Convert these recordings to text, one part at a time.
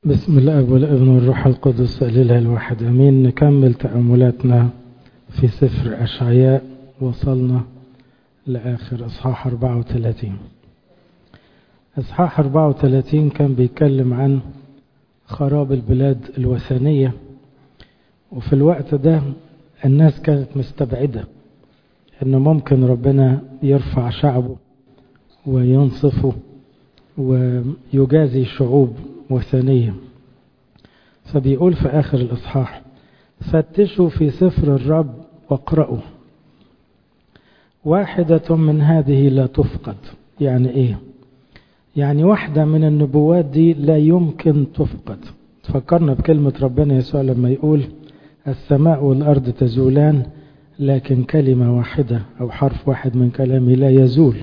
بسم الله والابن والروح القدس الاله الواحد امين نكمل تاملاتنا في سفر اشعياء وصلنا لاخر اصحاح 34 اصحاح 34 كان بيتكلم عن خراب البلاد الوثنيه وفي الوقت ده الناس كانت مستبعده ان ممكن ربنا يرفع شعبه وينصفه ويجازي شعوب وثنية فبيقول في آخر الإصحاح فتشوا في سفر الرب واقرأوا واحدة من هذه لا تفقد يعني إيه يعني واحدة من النبوات دي لا يمكن تفقد تفكرنا بكلمة ربنا يسوع لما يقول السماء والأرض تزولان لكن كلمة واحدة أو حرف واحد من كلامي لا يزول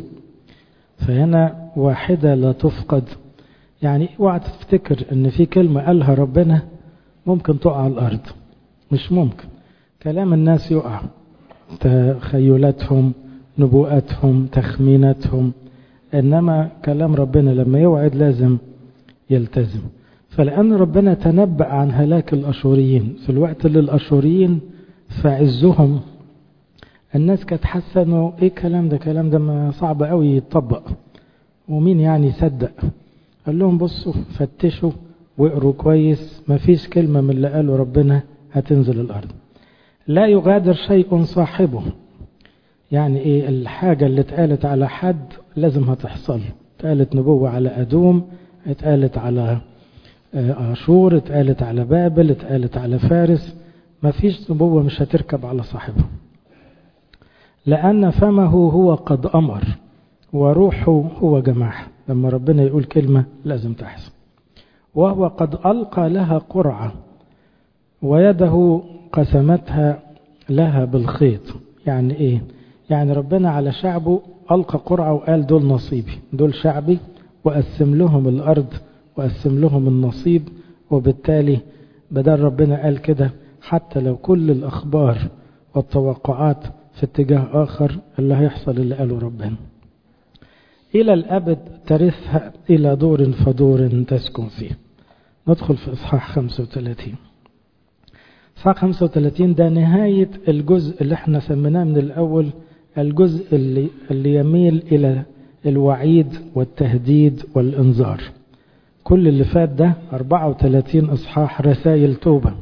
فهنا واحدة لا تفقد يعني اوعى تفتكر ان في كلمة قالها ربنا ممكن تقع على الارض مش ممكن كلام الناس يقع تخيلاتهم نبوءاتهم تخميناتهم انما كلام ربنا لما يوعد لازم يلتزم فلان ربنا تنبأ عن هلاك الاشوريين في الوقت اللي الاشوريين في عزهم الناس كانت حاسه انه ايه الكلام ده كلام ده ما صعب قوي يتطبق ومين يعني يصدق قال لهم بصوا فتشوا واقروا كويس ما فيش كلمة من اللي قاله ربنا هتنزل الأرض لا يغادر شيء صاحبه يعني ايه الحاجة اللي اتقالت على حد لازم هتحصل اتقالت نبوة على أدوم اتقالت على عاشور اتقالت على بابل اتقالت على فارس ما فيش نبوة مش هتركب على صاحبها لأن فمه هو قد أمر وروحه هو جماح لما ربنا يقول كلمة لازم تحصل وهو قد ألقى لها قرعة ويده قسمتها لها بالخيط يعني إيه يعني ربنا على شعبه ألقى قرعة وقال دول نصيبي دول شعبي وقسم لهم الأرض وقسم لهم النصيب وبالتالي بدل ربنا قال كده حتى لو كل الأخبار والتوقعات في اتجاه آخر اللي هيحصل اللي قاله ربنا إلى الأبد ترثها إلى دور فدور تسكن فيه ندخل في إصحاح 35 إصحاح 35 ده نهاية الجزء اللي احنا سميناه من الأول الجزء اللي, اللي يميل إلى الوعيد والتهديد والإنذار كل اللي فات ده 34 إصحاح رسائل توبة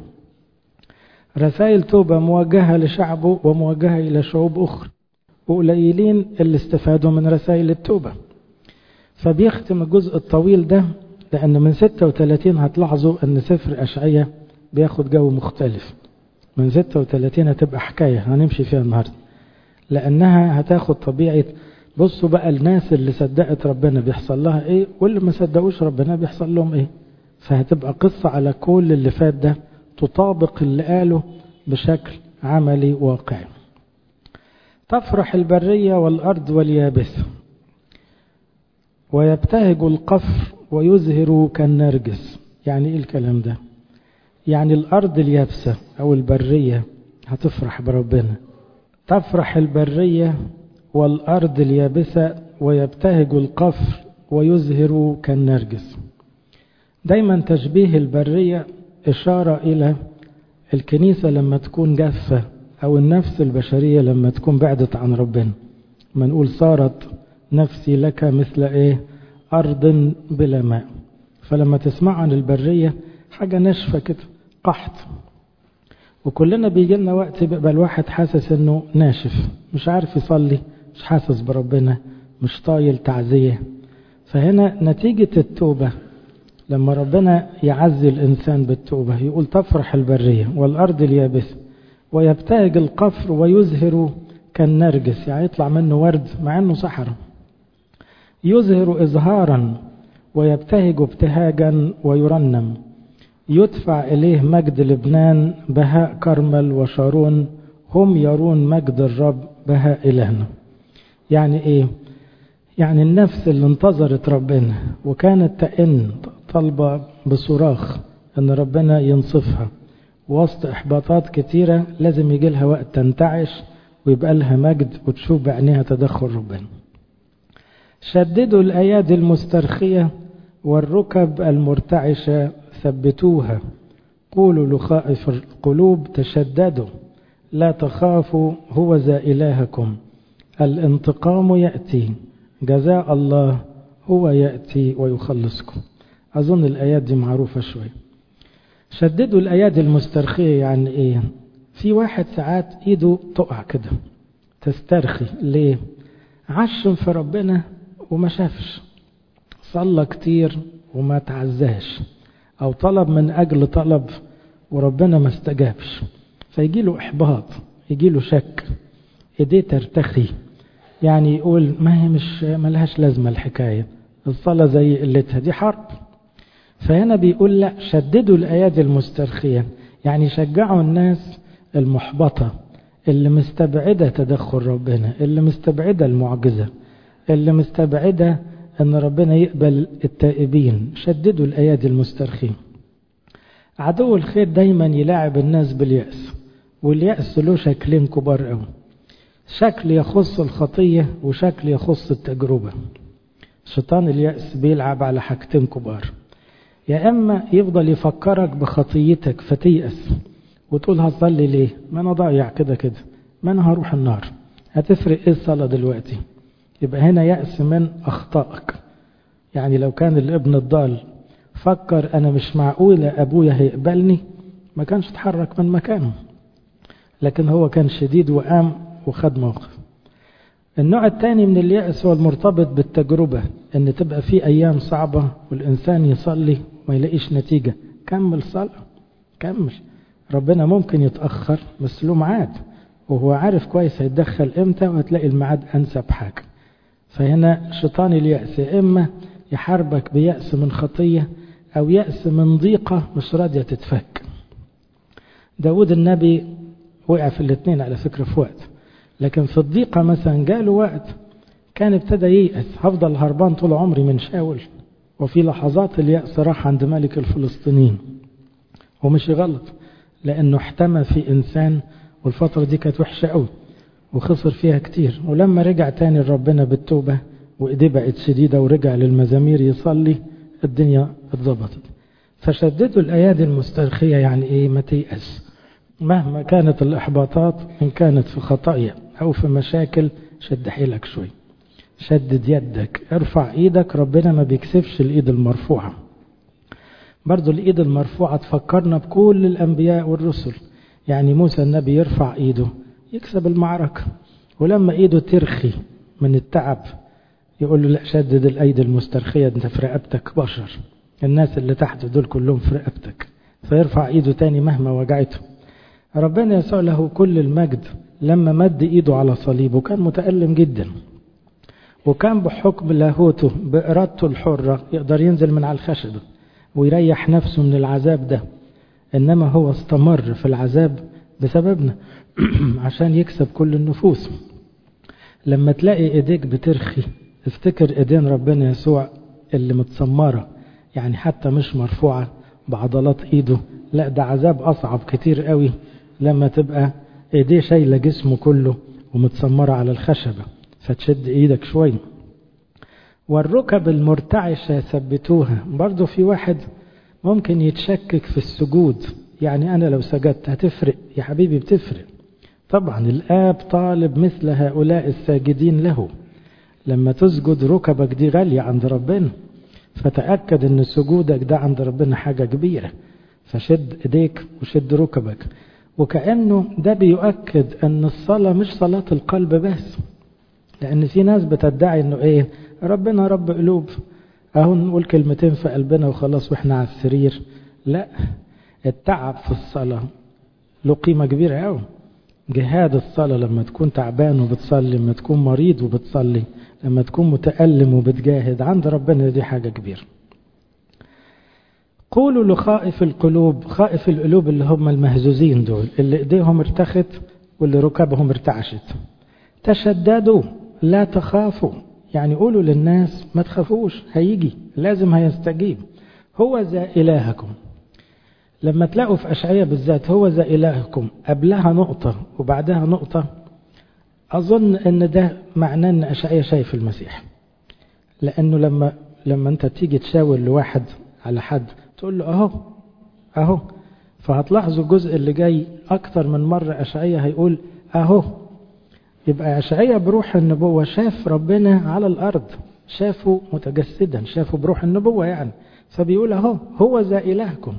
رسائل توبة موجهة لشعبه وموجهة إلى شعوب أخرى وقليلين اللي استفادوا من رسائل التوبة فبيختم الجزء الطويل ده لأن من 36 هتلاحظوا أن سفر أشعية بياخد جو مختلف من 36 هتبقى حكاية هنمشي فيها النهاردة لأنها هتاخد طبيعة بصوا بقى الناس اللي صدقت ربنا بيحصل لها ايه واللي ما صدقوش ربنا بيحصل لهم ايه فهتبقى قصة على كل اللي فات ده تطابق اللي قاله بشكل عملي واقعي تفرح البرية والأرض واليابسة ويبتهج القفر ويزهر كالنرجس يعني ايه الكلام ده يعني الأرض اليابسة أو البرية هتفرح بربنا تفرح البرية والأرض اليابسة ويبتهج القفر ويزهر كالنرجس دايما تشبيه البرية إشارة إلى الكنيسة لما تكون جافة أو النفس البشرية لما تكون بعدت عن ربنا ما نقول صارت نفسي لك مثل إيه أرض بلا ماء فلما تسمع عن البرية حاجة ناشفة كده قحط وكلنا بيجي لنا وقت بيبقى الواحد حاسس انه ناشف مش عارف يصلي مش حاسس بربنا مش طايل تعزية فهنا نتيجة التوبة لما ربنا يعزي الإنسان بالتوبة يقول تفرح البرية والأرض اليابسة ويبتهج القفر ويزهر كالنرجس يعني يطلع منه ورد مع انه صحراء يزهر إزهارا ويبتهج ابتهاجا ويرنم يدفع إليه مجد لبنان بهاء كرمل وشارون هم يرون مجد الرب بهاء إلهنا يعني إيه يعني النفس اللي انتظرت ربنا وكانت تئن طالبة بصراخ أن ربنا ينصفها وسط إحباطات كتيرة لازم يجي لها وقت تنتعش ويبقى لها مجد وتشوف بعينيها تدخل ربنا شددوا الأيادي المسترخية والركب المرتعشة ثبتوها قولوا لخائف القلوب تشددوا لا تخافوا هو ذا إلهكم الانتقام يأتي جزاء الله هو يأتي ويخلصكم أظن الآيات دي معروفة شوية شددوا الأيادي المسترخية يعني إيه في واحد ساعات إيده تقع كده تسترخي ليه عشم في ربنا وما شافش صلى كتير وما تعزاش أو طلب من أجل طلب وربنا ما استجابش فيجي له إحباط يجي له شك إيديه ترتخي يعني يقول ما هي مش ملهاش لازمة الحكاية الصلاة زي قلتها دي حرب فهنا بيقول لا شددوا الأيادي المسترخية يعني شجعوا الناس المحبطة اللي مستبعدة تدخل ربنا اللي مستبعدة المعجزة اللي مستبعدة أن ربنا يقبل التائبين شددوا الأيادي المسترخين عدو الخير دايما يلاعب الناس باليأس واليأس له شكلين كبار قوي شكل يخص الخطية وشكل يخص التجربة شيطان اليأس بيلعب على حاجتين كبار يا إما يفضل يفكرك بخطيتك فتيأس وتقول هتصلي ليه ما أنا ضايع كده كده ما أنا هروح النار هتفرق إيه الصلاة دلوقتي يبقى هنا يأس من أخطائك يعني لو كان الابن الضال فكر أنا مش معقولة أبويا هيقبلني ما كانش اتحرك من مكانه لكن هو كان شديد وقام وخد موقف النوع الثاني من اليأس هو المرتبط بالتجربة ان تبقى في ايام صعبة والانسان يصلي وما يلاقيش نتيجة كمل صلاة كمل ربنا ممكن يتأخر بس له ميعاد وهو عارف كويس هيتدخل امتى وهتلاقي الميعاد انسب حاجة فهنا شيطان اليأس يا اما يحاربك بيأس من خطية او يأس من ضيقة مش راضية تتفك داود النبي وقع في الاثنين على فكرة في وقت لكن في الضيقة مثلا جاله وقت كان ابتدى ييأس هفضل هربان طول عمري من شاول وفي لحظات اليأس راح عند ملك الفلسطينيين ومش غلط لأنه احتمى في إنسان والفترة دي كانت وحشة قوي وخسر فيها كتير ولما رجع تاني لربنا بالتوبة وإيديه بقت شديدة ورجع للمزامير يصلي الدنيا اتظبطت فشددوا الأيادي المسترخية يعني إيه ما تيأس مهما كانت الإحباطات إن كانت في خطايا أو في مشاكل شد حيلك شوي شدد يدك ارفع ايدك ربنا ما بيكسفش الايد المرفوعة برضو الايد المرفوعة تفكرنا بكل الانبياء والرسل يعني موسى النبي يرفع ايده يكسب المعركة ولما ايده ترخي من التعب يقول له لا شدد الايدي المسترخية انت في رقبتك بشر الناس اللي تحت دول كلهم في رقبتك فيرفع ايده تاني مهما وجعته ربنا يسوع له كل المجد لما مد ايده على صليبه كان متألم جدا وكان بحكم لاهوته بإرادته الحرة يقدر ينزل من على الخشبة ويريح نفسه من العذاب ده إنما هو استمر في العذاب بسببنا عشان يكسب كل النفوس لما تلاقي ايديك بترخي افتكر ايدين ربنا يسوع اللي متسمرة يعني حتى مش مرفوعة بعضلات ايده لا ده عذاب اصعب كتير قوي لما تبقى ايديه شايلة جسمه كله ومتسمرة على الخشبة فتشد ايدك شوي والركب المرتعشة ثبتوها برضو في واحد ممكن يتشكك في السجود يعني أنا لو سجدت هتفرق يا حبيبي بتفرق طبعا الآب طالب مثل هؤلاء الساجدين له لما تسجد ركبك دي غالية عند ربنا فتأكد ان سجودك ده عند ربنا حاجة كبيرة فشد ايديك وشد ركبك وكأنه ده بيؤكد ان الصلاة مش صلاة القلب بس لأن في ناس بتدعي إنه إيه ربنا رب قلوب أهو نقول كلمتين في قلبنا وخلاص وإحنا على السرير لا التعب في الصلاة له قيمة كبيرة أوي جهاد الصلاة لما تكون تعبان وبتصلي لما تكون مريض وبتصلي لما تكون متألم وبتجاهد عند ربنا دي حاجة كبيرة قولوا لخائف القلوب خائف القلوب اللي هم المهزوزين دول اللي ايديهم ارتخت واللي ركبهم ارتعشت تشددوا لا تخافوا يعني قولوا للناس ما تخافوش هيجي لازم هيستجيب هو ذا إلهكم لما تلاقوا في أشعية بالذات هو ذا إلهكم قبلها نقطة وبعدها نقطة أظن أن ده معناه أن أشعية شايف المسيح لأنه لما لما أنت تيجي تشاور لواحد على حد تقول له أهو أهو فهتلاحظوا الجزء اللي جاي أكتر من مرة أشعية هيقول أهو يبقى أشعية بروح النبوة شاف ربنا على الأرض شافه متجسدا شافه بروح النبوة يعني فبيقول أهو هو ذا إلهكم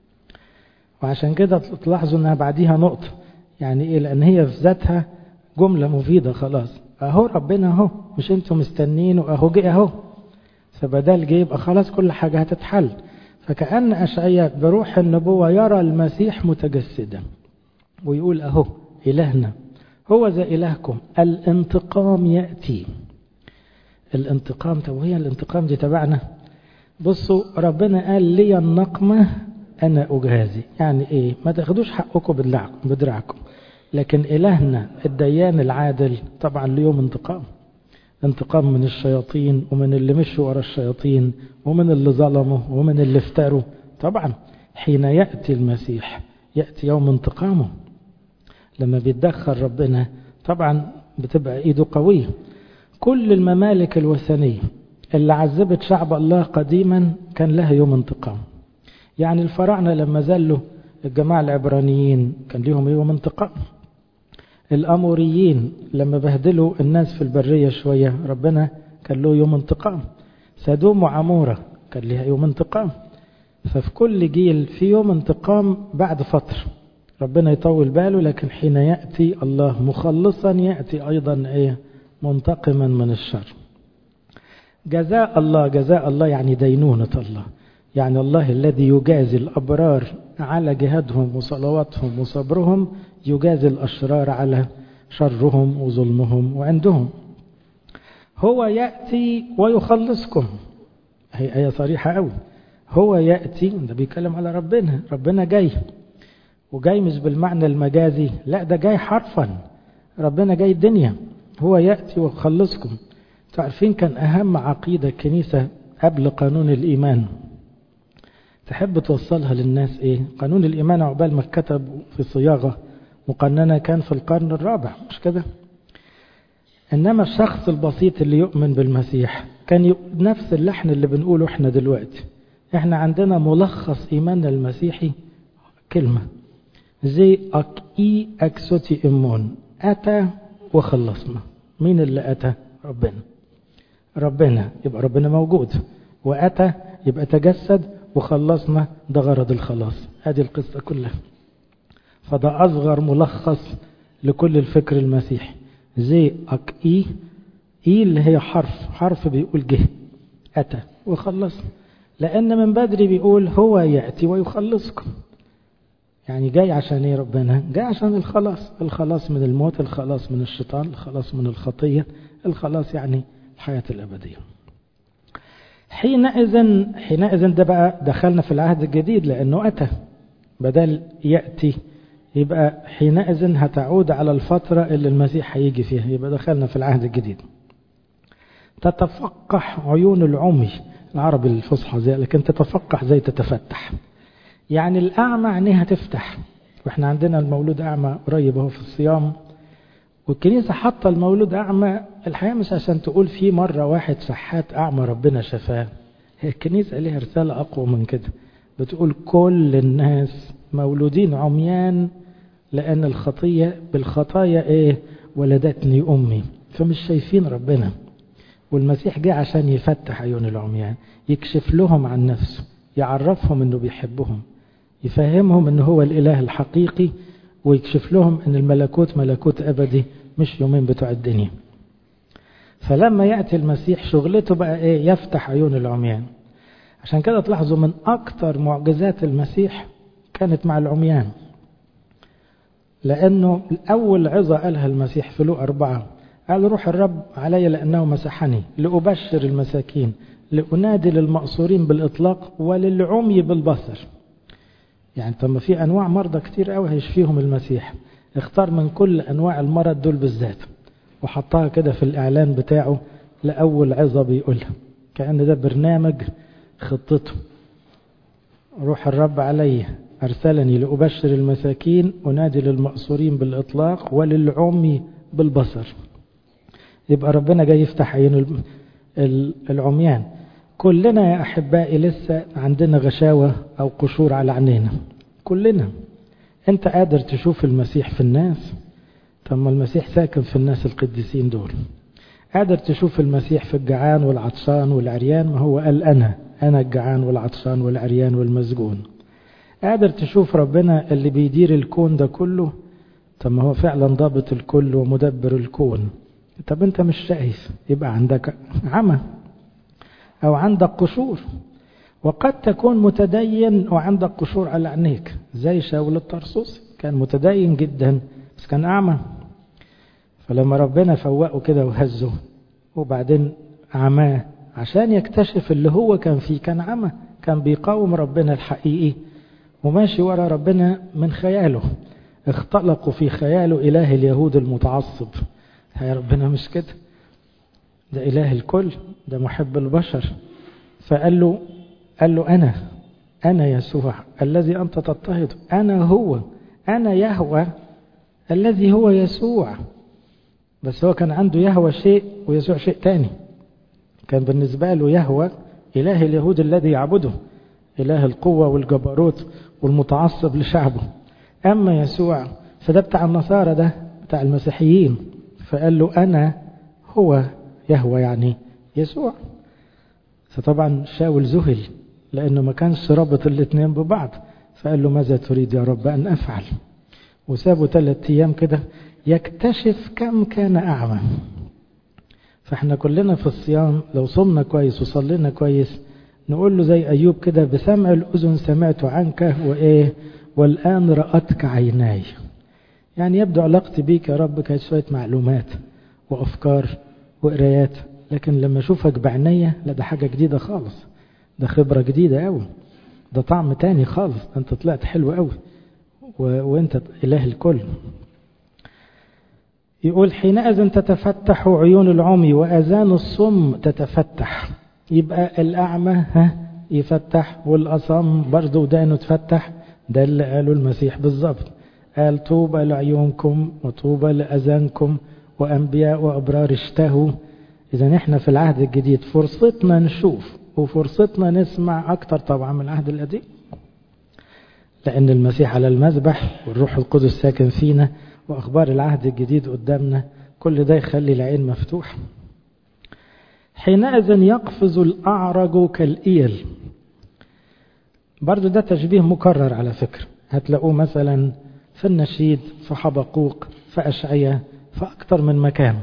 وعشان كده تلاحظوا أنها بعديها نقطة يعني إيه لأن هي في ذاتها جملة مفيدة خلاص أهو ربنا أهو مش أنتم مستنين وأهو جه أهو فبدال جه يبقى خلاص كل حاجة هتتحل فكأن أشعياء بروح النبوة يرى المسيح متجسدا ويقول أهو إلهنا هو ذا إلهكم الانتقام يأتي الانتقام طب وهي الانتقام دي تبعنا بصوا ربنا قال لي النقمة أنا أجازي يعني إيه ما تاخدوش حقكم بدراعكم لكن إلهنا الديان العادل طبعا ليوم انتقام انتقام من الشياطين ومن اللي مشوا ورا الشياطين ومن اللي ظلموا ومن اللي افتروا طبعا حين يأتي المسيح يأتي يوم انتقامه لما بيتدخل ربنا طبعا بتبقى ايده قوية كل الممالك الوثنية اللي عذبت شعب الله قديما كان لها يوم انتقام يعني الفراعنة لما زلوا الجماعة العبرانيين كان لهم يوم انتقام الأموريين لما بهدلوا الناس في البرية شوية ربنا كان له يوم انتقام سدوم وعمورة كان لها يوم انتقام ففي كل جيل في يوم انتقام بعد فترة ربنا يطول باله لكن حين يأتي الله مخلصا يأتي أيضا إيه منتقما من الشر جزاء الله جزاء الله يعني دينونة الله يعني الله الذي يجازي الأبرار على جهادهم وصلواتهم وصبرهم يجازي الأشرار على شرهم وظلمهم وعندهم هو يأتي ويخلصكم هي آية صريحة قوي هو يأتي ده بيتكلم على ربنا ربنا جاي وجاي مش بالمعنى المجازي لا ده جاي حرفا ربنا جاي الدنيا هو يأتي ويخلصكم تعرفين كان أهم عقيدة الكنيسة قبل قانون الإيمان تحب توصلها للناس إيه قانون الإيمان عقبال ما كتب في صياغة مقننة كان في القرن الرابع مش كده إنما الشخص البسيط اللي يؤمن بالمسيح كان نفس اللحن اللي بنقوله احنا دلوقتي احنا عندنا ملخص إيماننا المسيحي كلمة زي أك إي أكسوتي إمون أتى وخلصنا مين اللي أتى ربنا ربنا يبقى ربنا موجود وأتى يبقى تجسد وخلصنا ده غرض الخلاص هذه القصة كلها فده أصغر ملخص لكل الفكر المسيحي زي أك إي إي اللي هي حرف حرف بيقول جه أتى وخلصنا لأن من بدري بيقول هو يأتي ويخلصكم يعني جاي عشان ايه ربنا جاي عشان الخلاص الخلاص من الموت الخلاص من الشيطان الخلاص من الخطية الخلاص يعني الحياة الأبدية حينئذ حينئذ ده بقى دخلنا في العهد الجديد لأنه أتى بدل يأتي يبقى حينئذ هتعود على الفترة اللي المسيح هيجي فيها يبقى دخلنا في العهد الجديد تتفقح عيون العمي العربي الفصحى زي لكن تتفقح زي تتفتح يعني الأعمى عينيها تفتح واحنا عندنا المولود أعمى قريب اهو في الصيام والكنيسة حاطة المولود أعمى الحقيقة مش عشان تقول في مرة واحد شحات أعمى ربنا شفاه هي الكنيسة ليها رسالة أقوى من كده بتقول كل الناس مولودين عميان لأن الخطية بالخطايا إيه ولدتني أمي فمش شايفين ربنا والمسيح جه عشان يفتح عيون العميان يكشف لهم عن نفسه يعرفهم انه بيحبهم يفهمهم انه هو الاله الحقيقي ويكشف لهم ان الملكوت ملكوت ابدي مش يومين بتوع الدنيا فلما يأتي المسيح شغلته بقى ايه يفتح عيون العميان عشان كده تلاحظوا من اكتر معجزات المسيح كانت مع العميان لانه اول عظة قالها المسيح في لو أربعة قال روح الرب علي لأنه مسحني لأبشر المساكين لأنادي للمقصورين بالإطلاق وللعمي بالبصر يعني طب في أنواع مرضى كتير قوي هيشفيهم المسيح اختار من كل أنواع المرض دول بالذات وحطها كده في الإعلان بتاعه لأول عظة بيقولها كأن ده برنامج خطته روح الرب علي أرسلني لأبشر المساكين أنادي للمقصورين بالإطلاق وللعمي بالبصر يبقى ربنا جاي يفتح عين العميان كلنا يا أحبائي لسه عندنا غشاوة أو قشور على عينينا كلنا أنت قادر تشوف المسيح في الناس طب ما المسيح ساكن في الناس القديسين دول قادر تشوف المسيح في الجعان والعطشان والعريان ما هو قال أنا أنا الجعان والعطشان والعريان والمسجون قادر تشوف ربنا اللي بيدير الكون ده كله طب ما هو فعلا ضابط الكل ومدبر الكون طب انت مش شايف يبقى عندك عمى او عندك قشور وقد تكون متدين وعندك قشور على عينيك زي شاول الطرسوسي كان متدين جدا بس كان اعمى فلما ربنا فوقه كده وهزه وبعدين عماه عشان يكتشف اللي هو كان فيه كان عمى كان بيقاوم ربنا الحقيقي وماشي ورا ربنا من خياله اختلقوا في خياله إله اليهود المتعصب يا ربنا مش كده ده إله الكل ده محب البشر فقال له قال له أنا أنا يسوع الذي أنت تضطهد أنا هو أنا يهوى الذي هو يسوع بس هو كان عنده يهوى شيء ويسوع شيء تاني كان بالنسبة له يهوى إله اليهود الذي يعبده إله القوة والجبروت والمتعصب لشعبه أما يسوع فده بتاع النصارى ده بتاع المسيحيين فقال له أنا هو يهوى يعني يسوع فطبعا شاول ذهل لأنه ما كانش رابط الاثنين ببعض فقال له ماذا تريد يا رب أن أفعل وسابه ثلاثة أيام كده يكتشف كم كان أعمى فاحنا كلنا في الصيام لو صمنا كويس وصلينا كويس نقول له زي أيوب كده بسمع الأذن سمعت عنك وإيه والآن رأتك عيناي يعني يبدو علاقتي بيك يا رب كانت شوية معلومات وأفكار وقرايات لكن لما أشوفك بعينيا لا ده حاجة جديدة خالص ده خبرة جديدة قوي ده طعم تاني خالص أنت طلعت حلو قوي و... وأنت إله الكل يقول حينئذ تتفتح عيون العمي وأذان الصم تتفتح يبقى الأعمى ها يفتح والأصم برضه ودانه تفتح ده اللي قاله المسيح بالظبط قال طوبى لعيونكم وطوبى لأذانكم وأنبياء وأبرار اشتهوا إذا احنا في العهد الجديد فرصتنا نشوف وفرصتنا نسمع أكتر طبعا من العهد القديم لأن المسيح على المذبح والروح القدس ساكن فينا وأخبار العهد الجديد قدامنا كل ده يخلي العين مفتوحة حينئذ يقفز الأعرج كالإيل برضو ده تشبيه مكرر على فكرة هتلاقوه مثلا في النشيد في حبقوق في أشعية في أكتر من مكان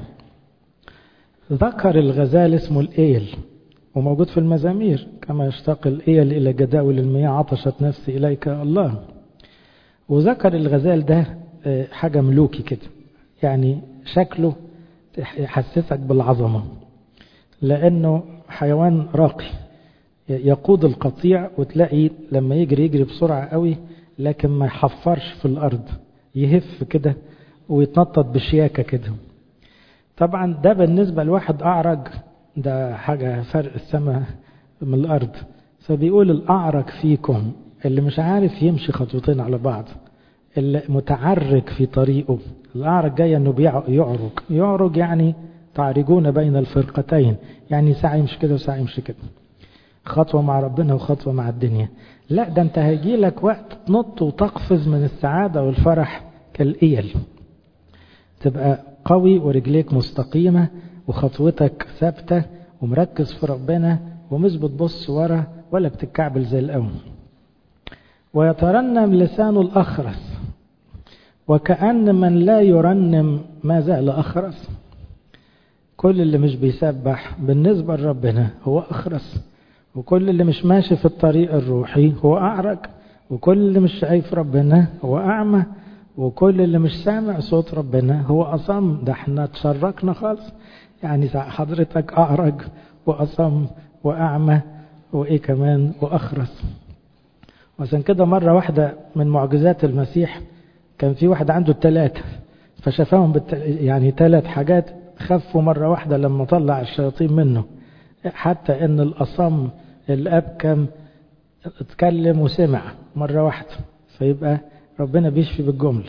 ذكر الغزال اسمه الإيل وموجود في المزامير كما يشتاق الإيل إلى جداول المياه عطشت نفسي إليك الله وذكر الغزال ده حاجة ملوكي كده يعني شكله يحسسك بالعظمة لأنه حيوان راقي يقود القطيع وتلاقي لما يجري يجري بسرعة قوي لكن ما يحفرش في الأرض يهف كده ويتنطط بشياكة كده طبعا ده بالنسبة لواحد أعرج ده حاجة فرق السماء من الأرض فبيقول الأعرج فيكم اللي مش عارف يمشي خطوتين على بعض اللي متعرج في طريقه الأعرج جاي أنه يعرج يعرج يعني تعرجون بين الفرقتين يعني ساعة يمشي كده وساعة يمشي كده خطوة مع ربنا وخطوة مع الدنيا لا ده انت هيجي لك وقت تنط وتقفز من السعادة والفرح كالإيل تبقى قوي ورجليك مستقيمة وخطوتك ثابتة ومركز في ربنا ومش بتبص ورا ولا بتتكعبل زي الأول ويترنم لسان الأخرس وكأن من لا يرنم ما زال أخرس كل اللي مش بيسبح بالنسبة لربنا هو أخرس وكل اللي مش ماشي في الطريق الروحي هو أعرج وكل اللي مش شايف ربنا هو أعمى وكل اللي مش سامع صوت ربنا هو أصم ده احنا تشركنا خالص يعني حضرتك أعرج وأصم وأعمى وإيه كمان وأخرس وعشان كده مرة واحدة من معجزات المسيح كان في واحد عنده التلاتة فشافهم بالت... يعني ثلاث حاجات خفوا مرة واحدة لما طلع الشياطين منه حتى ان الأصم الأب كان اتكلم وسمع مرة واحدة فيبقى ربنا بيشفي بالجمل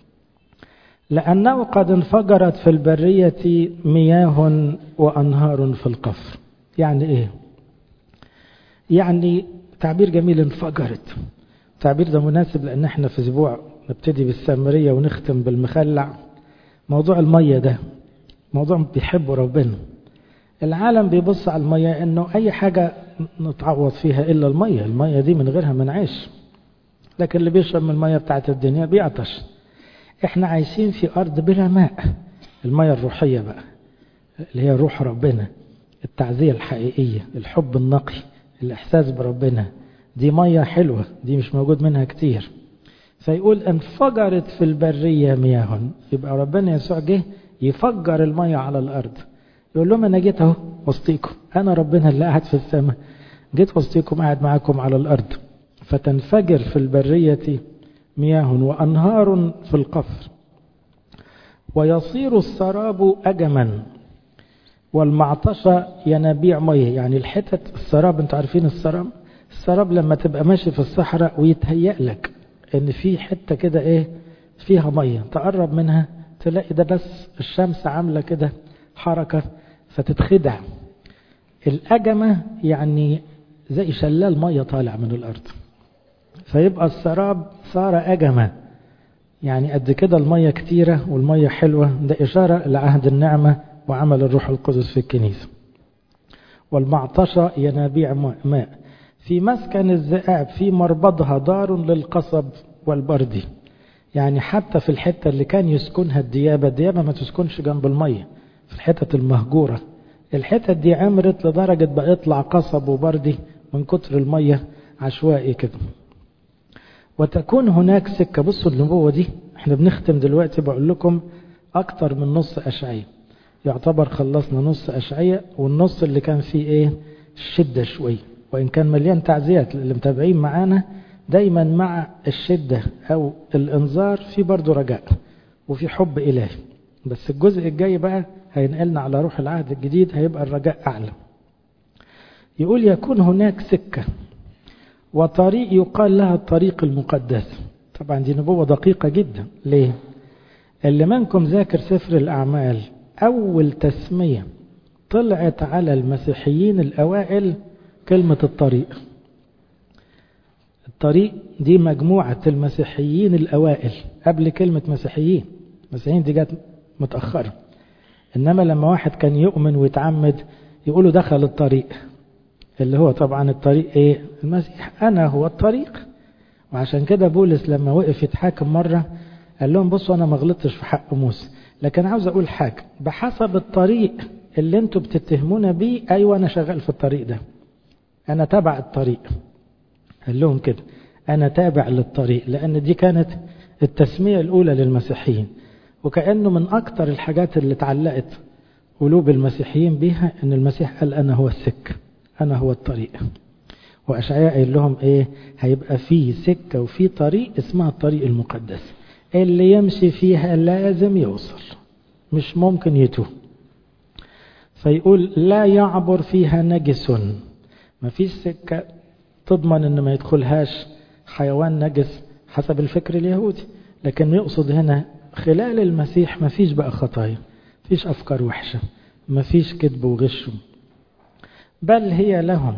لأنه قد انفجرت في البرية مياه وأنهار في القفر يعني إيه يعني تعبير جميل انفجرت التعبير ده مناسب لأن احنا في أسبوع نبتدي بالسامرية ونختم بالمخلع موضوع المية ده موضوع بيحبه ربنا العالم بيبص على المية انه اي حاجة نتعوض فيها الا المية المية دي من غيرها ما نعيش لكن اللي بيشرب من المية بتاعت الدنيا بيعطش احنا عايشين في ارض بلا ماء المية الروحية بقى اللي هي روح ربنا التعزية الحقيقية الحب النقي الاحساس بربنا دي مية حلوة دي مش موجود منها كتير فيقول انفجرت في البرية مياه يبقى ربنا يسوع جه يفجر المية على الارض يقول لهم انا جيت اهو وسطيكم انا ربنا اللي قاعد في السماء جيت وسطيكم قاعد معاكم على الارض فتنفجر في البرية مياه وانهار في القفر ويصير السراب اجما والمعطشة ينابيع مية يعني الحتت السراب انتوا عارفين السراب السراب لما تبقى ماشي في الصحراء ويتهيأ لك ان في حتة كده ايه فيها مية تقرب منها تلاقي ده بس الشمس عاملة كده حركة فتتخدع الأجمة يعني زي شلال مية طالع من الأرض فيبقى السراب صار أجمة يعني قد كده المية كتيرة والمية حلوة ده إشارة لعهد النعمة وعمل الروح القدس في الكنيسة والمعطشة ينابيع ماء في مسكن الذئاب في مربضها دار للقصب والبردي يعني حتى في الحتة اللي كان يسكنها الديابة الديابة ما تسكنش جنب المية في الحتة المهجورة الحتة دي عمرت لدرجة بقى يطلع قصب وبردي من كتر المية عشوائي كده وتكون هناك سكة بصوا النبوة دي احنا بنختم دلوقتي بقول لكم اكتر من نص اشعية يعتبر خلصنا نص اشعية والنص اللي كان فيه ايه الشدة شوية وان كان مليان تعزيات اللي متابعين معانا دايما مع الشدة او الانذار في برضه رجاء وفي حب الهي بس الجزء الجاي بقى هينقلنا على روح العهد الجديد هيبقى الرجاء أعلى يقول يكون هناك سكة وطريق يقال لها الطريق المقدس طبعا دي نبوة دقيقة جدا ليه اللي منكم ذاكر سفر الأعمال أول تسمية طلعت على المسيحيين الأوائل كلمة الطريق الطريق دي مجموعة المسيحيين الأوائل قبل كلمة مسيحيين المسيحيين دي جت متأخرة إنما لما واحد كان يؤمن ويتعمد يقولوا دخل الطريق اللي هو طبعا الطريق ايه المسيح أنا هو الطريق وعشان كده بولس لما وقف يتحاكم مرة قال لهم بصوا أنا ما غلطتش في حق موسى لكن عاوز أقول حاجة بحسب الطريق اللي انتوا بتتهمونا بيه أيوة أنا شغال في الطريق ده أنا تابع الطريق قال لهم كده أنا تابع للطريق لأن دي كانت التسمية الأولى للمسيحيين وكأنه من أكتر الحاجات اللي اتعلقت قلوب المسيحيين بيها أن المسيح قال أنا هو السكة أنا هو الطريق وأشعياء قال لهم إيه هيبقى فيه سكة وفيه طريق اسمها الطريق المقدس اللي يمشي فيها لازم يوصل مش ممكن يتوه فيقول لا يعبر فيها نجس ما فيش سكة تضمن ان ما يدخلهاش حيوان نجس حسب الفكر اليهودي لكن يقصد هنا خلال المسيح ما فيش بقى خطايا فيش أفكار وحشة ما فيش كذب وغش بل هي لهم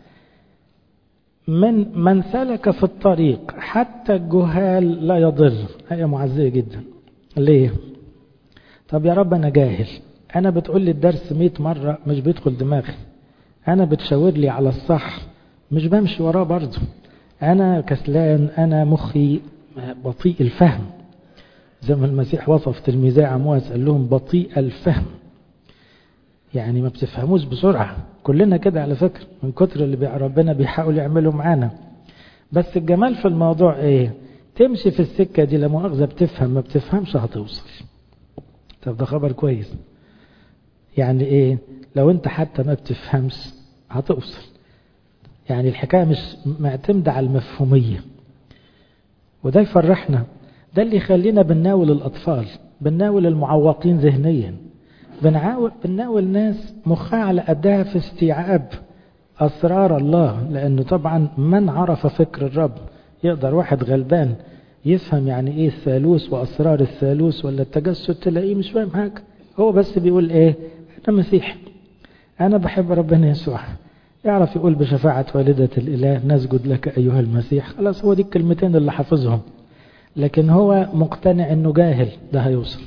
من من سلك في الطريق حتى الجهال لا يضل هي معزية جدا ليه طب يا رب أنا جاهل أنا بتقول لي الدرس مئة مرة مش بيدخل دماغي أنا بتشاور لي على الصح مش بمشي وراه برضه أنا كسلان أنا مخي بطيء الفهم زي ما المسيح وصف تلميذي عمواس قال لهم بطيء الفهم يعني ما بتفهموش بسرعة كلنا كده على فكرة من كتر اللي ربنا بيحاول يعمله معانا بس الجمال في الموضوع ايه تمشي في السكة دي لا مؤاخذة بتفهم ما بتفهمش هتوصل طب ده خبر كويس يعني ايه لو انت حتى ما بتفهمش هتوصل يعني الحكاية مش معتمدة على المفهومية وده يفرحنا ده اللي يخلينا بنناول الأطفال بنناول المعوقين ذهنيا بنعاول بنناول ناس مخها على قدها في استيعاب أسرار الله لأنه طبعا من عرف فكر الرب يقدر واحد غلبان يفهم يعني ايه الثالوث وأسرار الثالوث ولا التجسد تلاقيه مش فاهم حاجة هو بس بيقول ايه أنا مسيحي أنا بحب ربنا يسوع يعرف يقول بشفاعة والدة الإله نسجد لك أيها المسيح خلاص هو دي الكلمتين اللي حافظهم لكن هو مقتنع أنه جاهل ده هيوصل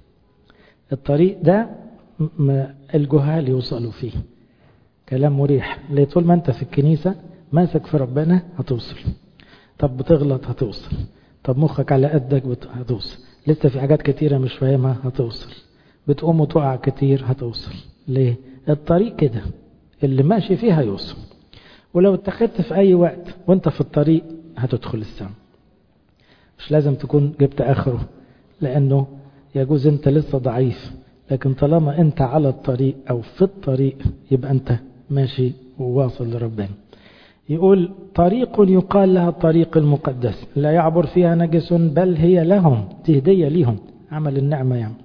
الطريق ده الجهال يوصلوا فيه كلام مريح ليه طول ما انت في الكنيسة ماسك في ربنا هتوصل طب بتغلط هتوصل طب مخك على قدك بت... هتوصل لسه في حاجات كتيرة مش فاهمها هتوصل بتقوم وتقع كتير هتوصل ليه الطريق كده اللي ماشي فيه هيوصل ولو اتخذت في اي وقت وانت في الطريق هتدخل السماء مش لازم تكون جبت اخره لانه يجوز انت لسه ضعيف لكن طالما انت على الطريق او في الطريق يبقى انت ماشي وواصل لربنا يقول طريق يقال لها الطريق المقدس لا يعبر فيها نجس بل هي لهم دي هدية ليهم عمل النعمة يعني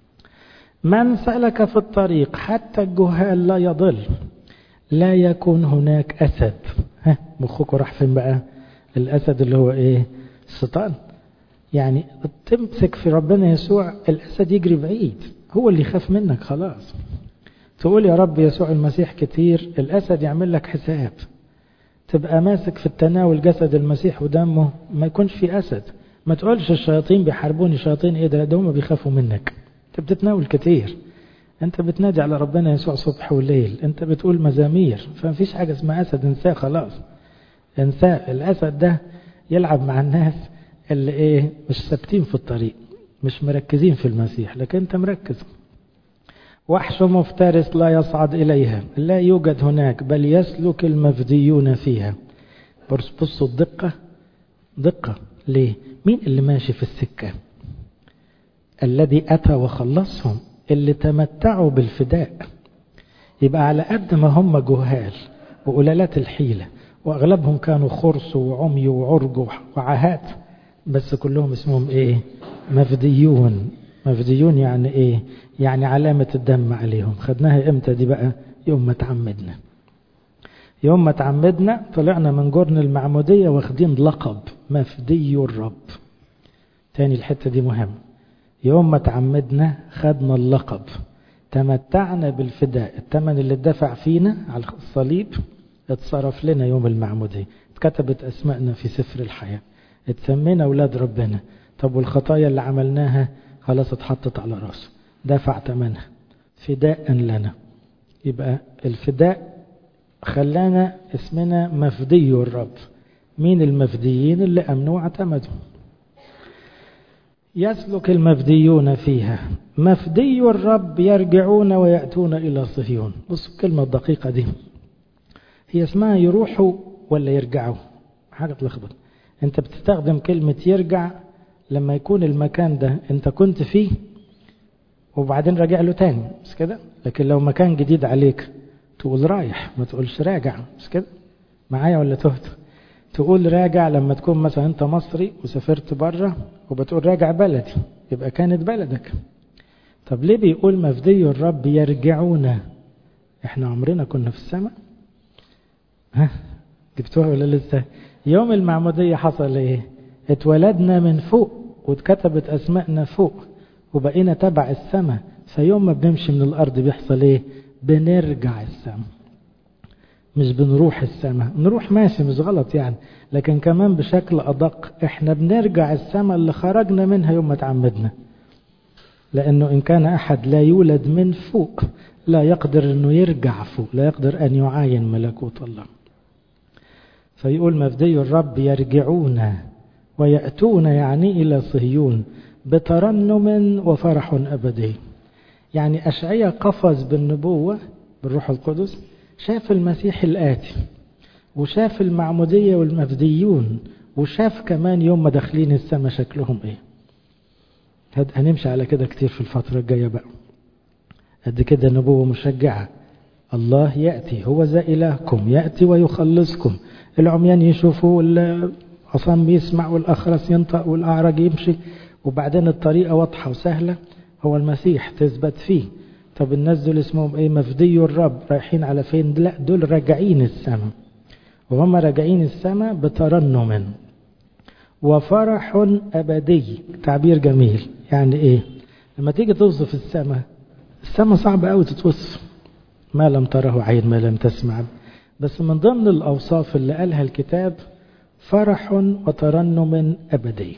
من سلك في الطريق حتى الجهال لا يضل لا يكون هناك أسد ها مخكم راح فين بقى الأسد اللي هو إيه الشيطان يعني تمسك في ربنا يسوع الأسد يجري بعيد هو اللي يخاف منك خلاص تقول يا رب يسوع المسيح كتير الأسد يعمل لك حساب تبقى ماسك في التناول جسد المسيح ودمه ما يكونش في أسد ما تقولش الشياطين بيحاربوني شياطين ايه ده ده هم بيخافوا منك انت بتتناول كتير انت بتنادي على ربنا يسوع صبح وليل انت بتقول مزامير فما فيش حاجة اسمها أسد انساه خلاص انساه الأسد ده يلعب مع الناس اللي ايه مش ثابتين في الطريق مش مركزين في المسيح لكن انت مركز وحش مفترس لا يصعد إليها لا يوجد هناك بل يسلك المفديون فيها بص بصوا الدقة دقة ليه مين اللي ماشي في السكة الذي أتى وخلصهم اللي تمتعوا بالفداء يبقى على قد ما هم جهال وقلالات الحيلة وأغلبهم كانوا خرس وعمي وعرج وعهات بس كلهم اسمهم ايه مفديون مفديون يعني ايه يعني علامة الدم عليهم خدناها امتى دي بقى يوم ما تعمدنا يوم ما تعمدنا طلعنا من جرن المعمودية واخدين لقب مفدي الرب تاني الحتة دي مهمة يوم ما تعمدنا خدنا اللقب تمتعنا بالفداء الثمن اللي اتدفع فينا على الصليب اتصرف لنا يوم المعمودية اتكتبت اسمائنا في سفر الحياة اتسمينا اولاد ربنا طب والخطايا اللي عملناها خلاص اتحطت على راسه دفع ثمنها فداء لنا يبقى الفداء خلانا اسمنا مفدي الرب مين المفديين اللي امنوا واعتمدوا يسلك المفديون فيها مفدي الرب يرجعون ويأتون إلى صهيون بصوا الكلمة الدقيقة دي هي اسمها يروحوا ولا يرجعوا حاجة تلخبط انت بتستخدم كلمة يرجع لما يكون المكان ده انت كنت فيه وبعدين راجع له تاني مش كده لكن لو مكان جديد عليك تقول رايح ما تقولش راجع مش كده معايا ولا تهت تقول راجع لما تكون مثلا انت مصري وسافرت بره وبتقول راجع بلدي يبقى كانت بلدك طب ليه بيقول مفدي الرب يرجعون احنا عمرنا كنا في السماء ها جبتوها ولا لسه يوم المعمودية حصل ايه اتولدنا من فوق واتكتبت اسمائنا فوق وبقينا تبع السماء فيوم ما بنمشي من الارض بيحصل ايه بنرجع السماء مش بنروح السماء نروح ماشي مش غلط يعني لكن كمان بشكل أدق احنا بنرجع السماء اللي خرجنا منها يوم ما تعمدنا لأنه إن كان أحد لا يولد من فوق لا يقدر أنه يرجع فوق لا يقدر أن يعاين ملكوت الله فيقول مفدي الرب يرجعون ويأتون يعني إلى صهيون بترنم وفرح أبدي يعني أشعية قفز بالنبوة بالروح القدس شاف المسيح الآتي وشاف المعمودية والمفديون وشاف كمان يوم ما داخلين السماء شكلهم ايه هنمشي على كده كتير في الفترة الجاية بقى قد كده نبوة مشجعة الله يأتي هو ذا إلهكم يأتي ويخلصكم العميان يشوفوا والعصام يسمع والأخرس ينطق والأعرج يمشي وبعدين الطريقة واضحة وسهلة هو المسيح تثبت فيه طب الناس دول اسمهم ايه مفدي الرب رايحين على فين لا دول راجعين السماء وهم راجعين السماء بترنم وفرح أبدي تعبير جميل يعني ايه لما تيجي توصف السماء السماء صعب قوي تتوصف ما لم تره عين ما لم تسمع بس من ضمن الأوصاف اللي قالها الكتاب فرح وترنم أبدي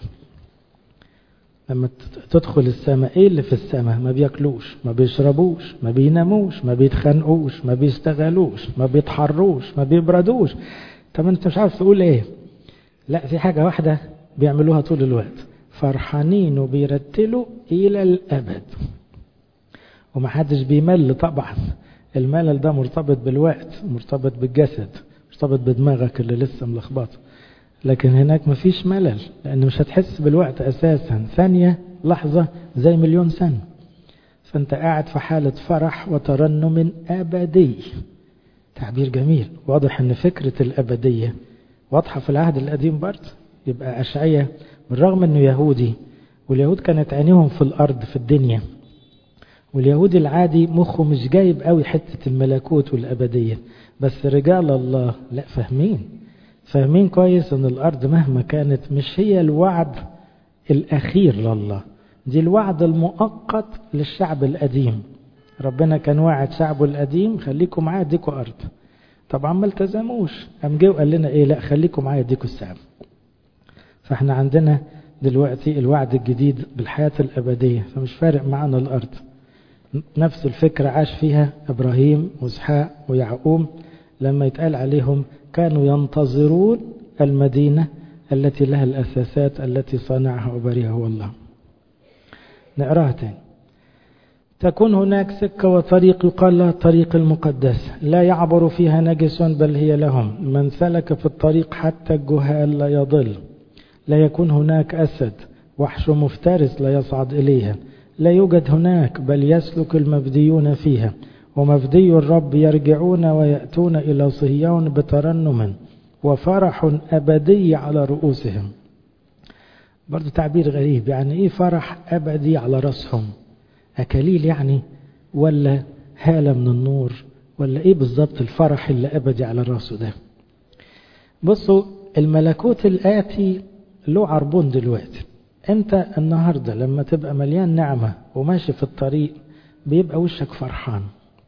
لما تدخل السماء ايه اللي في السماء ما بياكلوش ما بيشربوش ما بيناموش ما بيتخانقوش ما بيستغلوش ما بيتحروش ما بيبردوش طب انت مش عارف تقول ايه لا في حاجة واحدة بيعملوها طول الوقت فرحانين وبيرتلوا إلى الأبد ومحدش بيمل طبعا الملل ده مرتبط بالوقت مرتبط بالجسد مرتبط بدماغك اللي لسه ملخبطه لكن هناك مفيش ملل لأن مش هتحس بالوقت أساسا ثانية لحظة زي مليون سنة فأنت قاعد في حالة فرح وترنم أبدي تعبير جميل واضح أن فكرة الأبدية واضحة في العهد القديم برضه يبقى أشعية بالرغم أنه يهودي واليهود كانت عينيهم في الأرض في الدنيا واليهودي العادي مخه مش جايب قوي حتة الملكوت والأبدية بس رجال الله لا فاهمين فاهمين كويس ان الارض مهما كانت مش هي الوعد الاخير لله دي الوعد المؤقت للشعب القديم ربنا كان واعد شعبه القديم خليكم معايا اديكوا ارض طبعا ما التزموش قام جه وقال لنا ايه لا خليكم معايا اديكوا السعب فاحنا عندنا دلوقتي الوعد الجديد بالحياة الأبدية فمش فارق معانا الأرض نفس الفكرة عاش فيها إبراهيم وإسحاق ويعقوب لما يتقال عليهم كانوا ينتظرون المدينة التي لها الأساسات التي صنعها وبريها هو الله نقراها تاني تكون هناك سكة وطريق يقال لها الطريق المقدس لا يعبر فيها نجس بل هي لهم من سلك في الطريق حتى الجهال لا يضل لا يكون هناك أسد وحش مفترس لا يصعد إليها لا يوجد هناك بل يسلك المفديون فيها ومفدي الرب يرجعون ويأتون إلى صهيون بترنم وفرح أبدي على رؤوسهم برضو تعبير غريب يعني إيه فرح أبدي على رأسهم أكاليل يعني ولا هالة من النور ولا إيه بالظبط الفرح اللي أبدي على رأسه ده بصوا الملكوت الآتي له عربون دلوقتي أنت النهاردة لما تبقى مليان نعمة وماشي في الطريق بيبقى وشك فرحان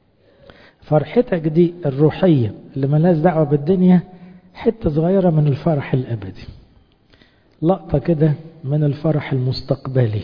فرحتك دي الروحية اللي ملهاش دعوة بالدنيا حتة صغيرة من الفرح الأبدي لقطة كده من الفرح المستقبلي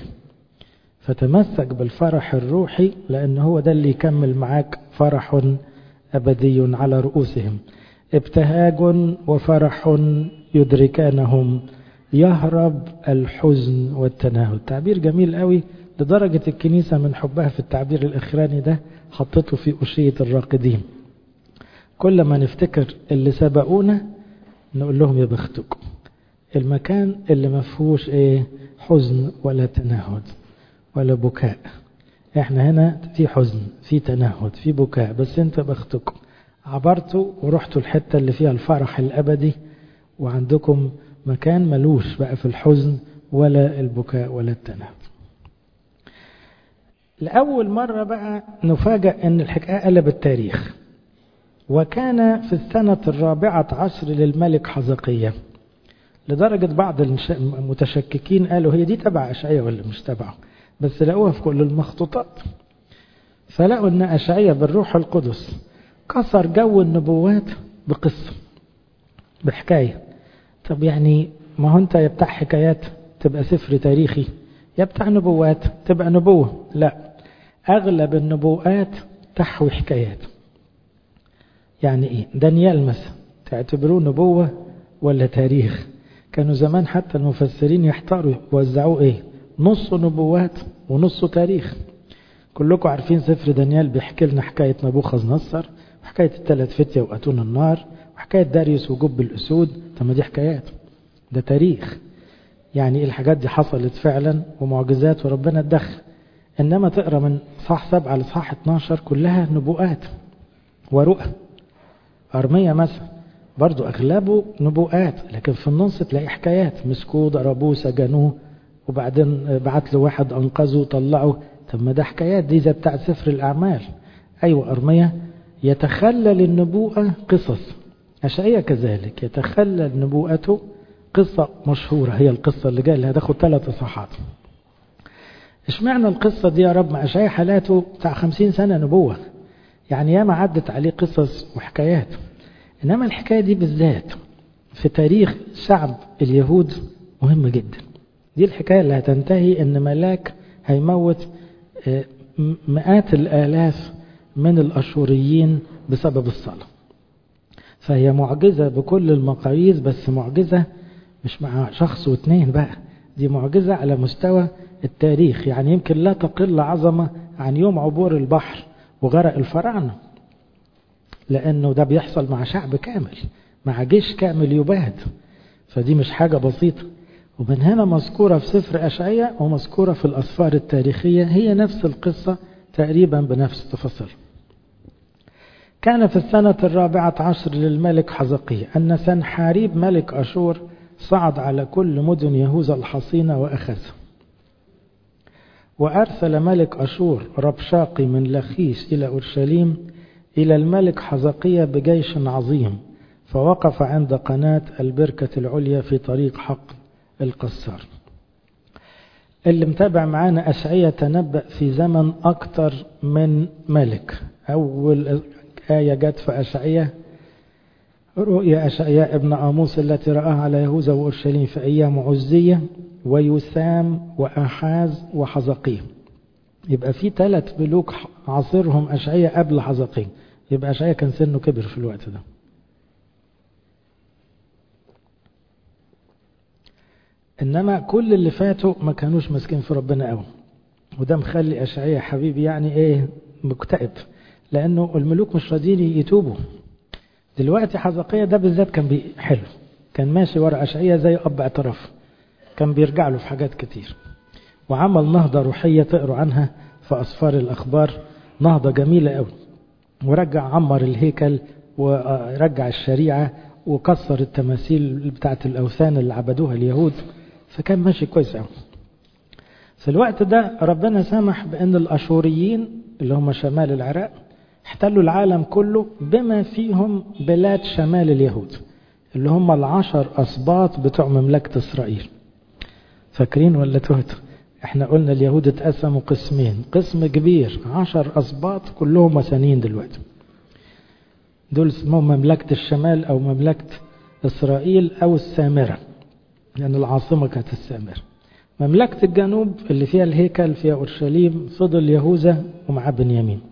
فتمسك بالفرح الروحي لأن هو ده اللي يكمل معاك فرح أبدي على رؤوسهم ابتهاج وفرح يدركانهم يهرب الحزن والتناهد تعبير جميل قوي لدرجة الكنيسة من حبها في التعبير الأخراني ده حطته في أشية الراقدين كل ما نفتكر اللي سبقونا نقول لهم يا بختكم المكان اللي ما فيهوش ايه حزن ولا تنهد ولا بكاء احنا هنا في حزن في تنهد في بكاء بس انت بختكم عبرتوا ورحتوا الحتة اللي فيها الفرح الأبدي وعندكم مكان ملوش بقى في الحزن ولا البكاء ولا التنهد لأول مرة بقى نفاجأ أن الحكاية قلب التاريخ وكان في السنة الرابعة عشر للملك حزقية لدرجة بعض المتشككين قالوا هي دي تبع أشعية ولا مش تبعه بس لقوها في كل المخطوطات فلقوا أن أشعية بالروح القدس كسر جو النبوات بقصة بحكاية طب يعني ما هو أنت يا بتاع حكايات تبقى سفر تاريخي يا بتاع نبوات تبقى نبوة لا أغلب النبوءات تحوي حكايات يعني إيه دانيال مثلا تعتبروه نبوة ولا تاريخ كانوا زمان حتى المفسرين يحتاروا يوزعوه إيه نص نبوات ونص تاريخ كلكم عارفين سفر دانيال بيحكي لنا حكاية نبوخذ نصر وحكاية الثلاث فتية وأتون النار وحكاية داريوس وجب الأسود طب دي حكايات ده تاريخ يعني الحاجات دي حصلت فعلا ومعجزات وربنا اتدخل إنما تقرأ من صح سبعة لصح 12 كلها نبوءات ورؤى أرمية مثلا برضو أغلبه نبوءات لكن في النص تلاقي حكايات مسكوه ضربوه سجنوه وبعدين بعت له واحد أنقذه طلعه طب ما ده حكايات دي زي بتاع سفر الأعمال أيوة أرمية يتخلل النبوءة قصص أشعية كذلك يتخلل نبوءته قصة مشهورة هي القصة اللي جاية اللي هتاخد ثلاث إصحاحات اشمعنى القصة دي يا رب مع أشعية حالاته بتاع خمسين سنة نبوة يعني ياما عدت عليه قصص وحكايات إنما الحكاية دي بالذات في تاريخ شعب اليهود مهمة جدا دي الحكاية اللي هتنتهي إن ملاك هيموت مئات الآلاف من الأشوريين بسبب الصلاة فهي معجزة بكل المقاييس بس معجزة مش مع شخص واثنين بقى دي معجزة على مستوى التاريخ يعني يمكن لا تقل عظمة عن يوم عبور البحر وغرق الفراعنة لأنه ده بيحصل مع شعب كامل مع جيش كامل يباد فدي مش حاجة بسيطة ومن هنا مذكورة في سفر أشعية ومذكورة في الأسفار التاريخية هي نفس القصة تقريبا بنفس التفاصيل كان في السنة الرابعة عشر للملك حزقية أن سنحاريب ملك أشور صعد على كل مدن يهوذا الحصينة وأخذها وأرسل ملك أشور ربشاقي من لخيش إلى أورشليم إلى الملك حزقية بجيش عظيم فوقف عند قناة البركة العليا في طريق حق القصار اللي متابع معانا أشعية تنبأ في زمن أكتر من ملك أول آية جت في أشعية رؤيا أشعياء ابن آموس التي رآها على يهوذا وأورشليم في أيام عزية ويسام وأحاز وحزقية يبقى في ثلاث ملوك عصرهم أشعية قبل حزقية يبقى أشعية كان سنه كبر في الوقت ده إنما كل اللي فاتوا ما كانوش ماسكين في ربنا قوي وده مخلي أشعية حبيبي يعني إيه مكتئب لأنه الملوك مش راضيين يتوبوا دلوقتي حزقية ده بالذات كان حلو كان ماشي ورا أشعية زي أب اعتراف كان بيرجع له في حاجات كتير وعمل نهضة روحية تقروا عنها في أسفار الأخبار نهضة جميلة قوي ورجع عمر الهيكل ورجع الشريعة وكسر التماثيل بتاعت الأوثان اللي عبدوها اليهود فكان ماشي كويس قوي في الوقت ده ربنا سمح بأن الأشوريين اللي هم شمال العراق احتلوا العالم كله بما فيهم بلاد شمال اليهود اللي هم العشر أسباط بتوع مملكة إسرائيل فاكرين ولا تهت احنا قلنا اليهود اتقسموا قسمين قسم كبير عشر أسباط كلهم مسانين دلوقتي دول اسمهم مملكة الشمال أو مملكة إسرائيل أو السامرة لأن العاصمة كانت السامرة مملكة الجنوب اللي فيها الهيكل فيها أورشليم فضل يهوذا ومع بنيامين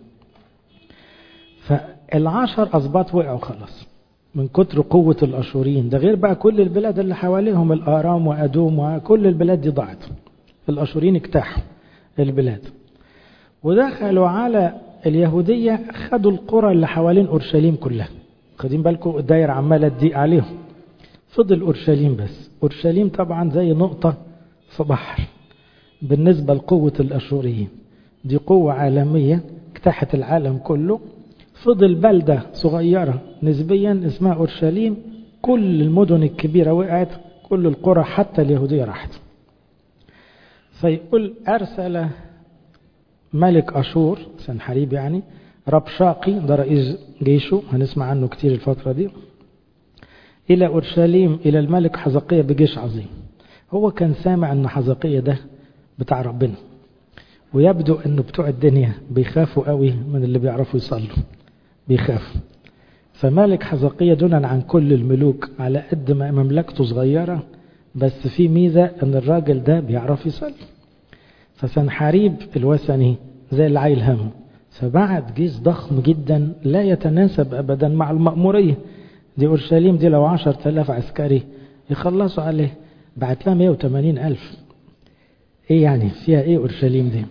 فالعشر أسباط وقعوا خلاص من كتر قوة الأشوريين ده غير بقى كل البلاد اللي حواليهم الآرام وأدوم وكل البلاد دي ضاعت الأشوريين اجتاحوا البلاد ودخلوا على اليهودية خدوا القرى اللي حوالين أورشليم كلها خدين بالكم الدايرة عمالة تضيق عليهم فضل أورشليم بس أورشليم طبعا زي نقطة في بحر بالنسبة لقوة الأشوريين دي قوة عالمية اجتاحت العالم كله فضل بلدة صغيرة نسبيا اسمها أورشليم كل المدن الكبيرة وقعت كل القرى حتى اليهودية راحت فيقول أرسل ملك أشور سنحريب يعني ربشاقي ده رئيس جيشه هنسمع عنه كتير الفترة دي إلى أورشليم إلى الملك حزقية بجيش عظيم هو كان سامع أن حزقية ده بتاع ربنا ويبدو أنه بتوع الدنيا بيخافوا قوي من اللي بيعرفوا يصلوا بيخافوا فملك حزقية دونا عن كل الملوك على قد ما مملكته صغيرة بس في ميزة أن الراجل ده بيعرف يصلي فسنحاريب الوثني زي اللي عايل همه فبعت جيش ضخم جدا لا يتناسب أبدا مع المأمورية دي أورشليم دي لو عشر تلاف عسكري يخلصوا عليه بعت لها 180 ألف إيه يعني فيها إيه أورشليم دي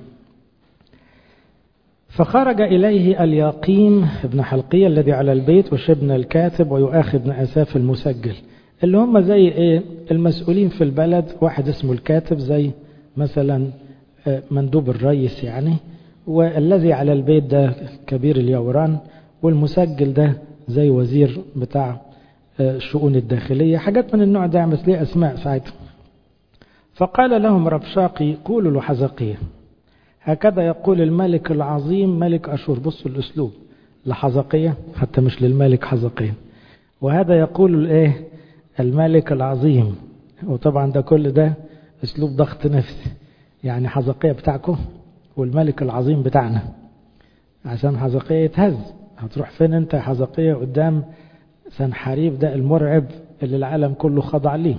فخرج إليه الياقيم ابن حلقية الذي على البيت وشبن الكاتب ويؤاخذ بن أساف المسجل اللي هم زي إيه المسؤولين في البلد واحد اسمه الكاتب زي مثلا مندوب الرئيس يعني والذي على البيت ده كبير اليوران والمسجل ده زي وزير بتاع الشؤون الداخلية حاجات من النوع ده بس ليه أسماء ساعتها فقال لهم ربشاقي قولوا له حزقية هكذا يقول الملك العظيم ملك أشور بصوا الأسلوب لحزقية حتى مش للملك حزقية وهذا يقول الايه الملك العظيم وطبعا ده كل ده اسلوب ضغط نفسي يعني حزقية بتاعكم والملك العظيم بتاعنا عشان حزقية يتهز هتروح فين انت يا حزقية قدام سنحريب ده المرعب اللي العالم كله خضع ليه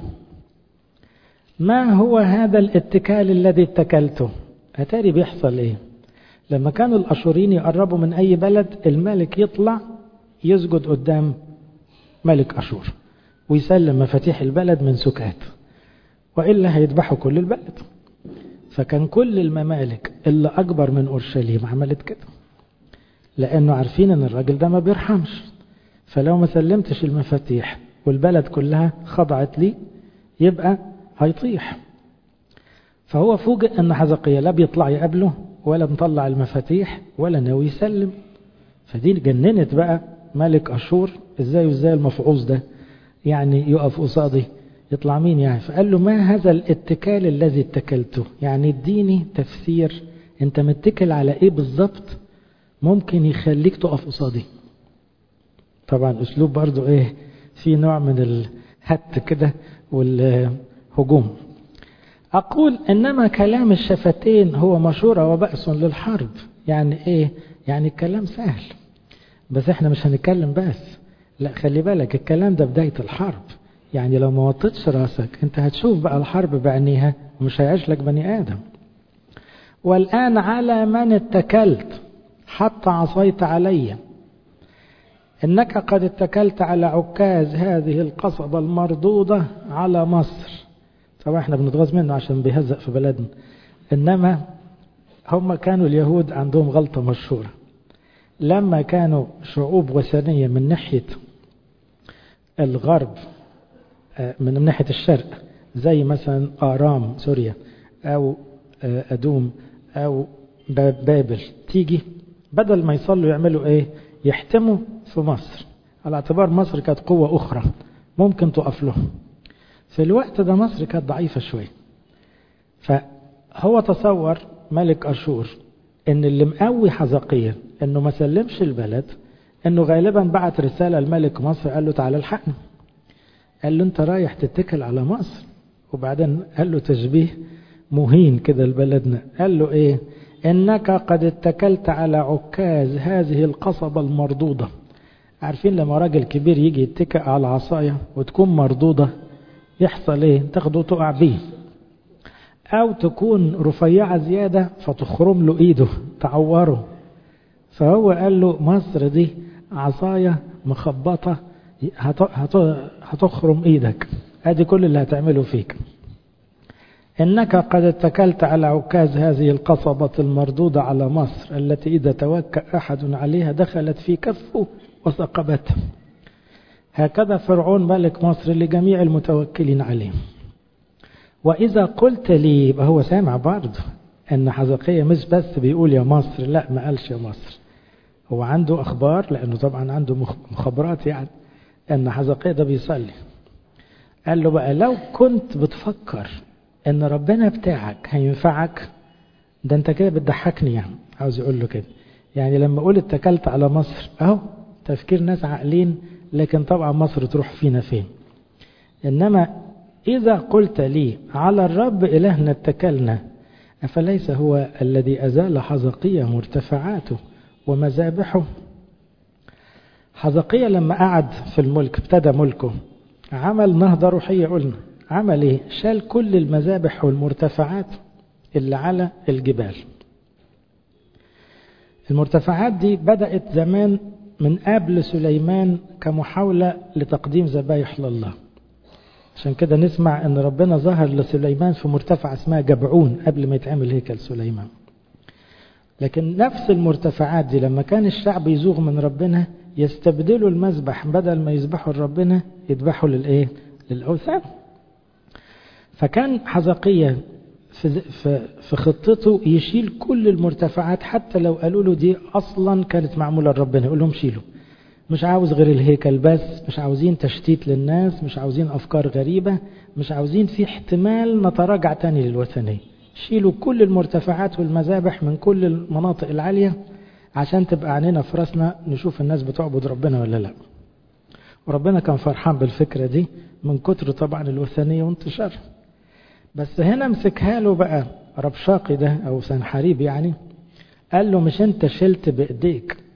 ما هو هذا الاتكال الذي اتكلته أتاري بيحصل ايه لما كانوا الأشورين يقربوا من أي بلد الملك يطلع يسجد قدام ملك أشور ويسلم مفاتيح البلد من سكات وإلا هيذبحوا كل البلد فكان كل الممالك اللي أكبر من أورشليم عملت كده لأنه عارفين أن الراجل ده ما بيرحمش فلو ما سلمتش المفاتيح والبلد كلها خضعت لي يبقى هيطيح فهو فوجئ أن حزقية لا بيطلع يقابله ولا مطلع المفاتيح ولا ناوي يسلم فدي جننت بقى ملك أشور ازاي وازاي المفعوص ده يعني يقف قصادي يطلع مين يعني فقال له ما هذا الاتكال الذي اتكلته يعني اديني تفسير انت متكل على ايه بالظبط ممكن يخليك تقف قصادي طبعا اسلوب برضو ايه في نوع من الهت كده والهجوم اقول انما كلام الشفتين هو مشورة وبأس للحرب يعني ايه يعني الكلام سهل بس احنا مش هنتكلم بس لا خلي بالك الكلام ده بداية الحرب يعني لو ما وطيتش راسك انت هتشوف بقى الحرب بعينيها ومش هيعيش لك بني آدم والآن على من اتكلت حتى عصيت علي إنك قد اتكلت على عكاز هذه القصبة المردودة على مصر طبعا احنا بنتغاظ منه عشان بيهزق في بلدنا إنما هم كانوا اليهود عندهم غلطة مشهورة لما كانوا شعوب وثنية من ناحية الغرب من ناحية الشرق زي مثلا آرام سوريا أو أدوم أو بابل تيجي بدل ما يصلوا يعملوا إيه يحتموا في مصر على اعتبار مصر كانت قوة أخرى ممكن تقف لهم في الوقت ده مصر كانت ضعيفة شوية فهو تصور ملك أشور ان اللي مقوي حزقية انه ما سلمش البلد انه غالبا بعت رسالة لملك مصر قال له تعالى الحقنا قال له انت رايح تتكل على مصر وبعدين قال له تشبيه مهين كده لبلدنا قال له ايه انك قد اتكلت على عكاز هذه القصبة المردودة عارفين لما راجل كبير يجي يتكئ على عصاية وتكون مردودة يحصل ايه تاخده تقع بيه او تكون رفيعة زيادة فتخرم له ايده تعوره فهو قال له مصر دي عصاية مخبطة هتخرم ايدك ادي كل اللي هتعمله فيك انك قد اتكلت على عكاز هذه القصبة المردودة على مصر التي اذا توكأ احد عليها دخلت في كفه وثقبته هكذا فرعون ملك مصر لجميع المتوكلين عليه وإذا قلت لي يبقى هو سامع برضه أن حزقية مش بس بيقول يا مصر لا ما قالش يا مصر هو عنده أخبار لأنه طبعا عنده مخابرات يعني أن حزقية ده بيصلي قال له بقى لو كنت بتفكر أن ربنا بتاعك هينفعك ده أنت كده بتضحكني يعني عاوز يقول له كده يعني لما أقول اتكلت على مصر أهو تفكير ناس عاقلين لكن طبعا مصر تروح فينا فين إنما إذا قلت لي على الرب إلهنا اتكلنا أفليس هو الذي أزال حزقية مرتفعاته ومذابحه حزقية لما قعد في الملك ابتدى ملكه عمل نهضة روحية قلنا عمل ايه شال كل المذابح والمرتفعات اللي على الجبال المرتفعات دي بدأت زمان من قبل سليمان كمحاولة لتقديم ذبايح لله عشان كده نسمع ان ربنا ظهر لسليمان في مرتفع اسمها جبعون قبل ما يتعمل هيكل سليمان لكن نفس المرتفعات دي لما كان الشعب يزوغ من ربنا يستبدلوا المذبح بدل ما يذبحوا لربنا يذبحوا للايه للاوثان فكان حزقية في, في, في خطته يشيل كل المرتفعات حتى لو قالوا له دي اصلا كانت معموله لربنا يقول لهم شيلوا مش عاوز غير الهيكل بس مش عاوزين تشتيت للناس مش عاوزين أفكار غريبة مش عاوزين في احتمال نتراجع تاني للوثنية شيلوا كل المرتفعات والمذابح من كل المناطق العالية عشان تبقى عينينا في راسنا نشوف الناس بتعبد ربنا ولا لا وربنا كان فرحان بالفكرة دي من كتر طبعا الوثنية وانتشار بس هنا مسكها له بقى ربشاقي ده أو سنحريب يعني قال له مش انت شلت بإيديك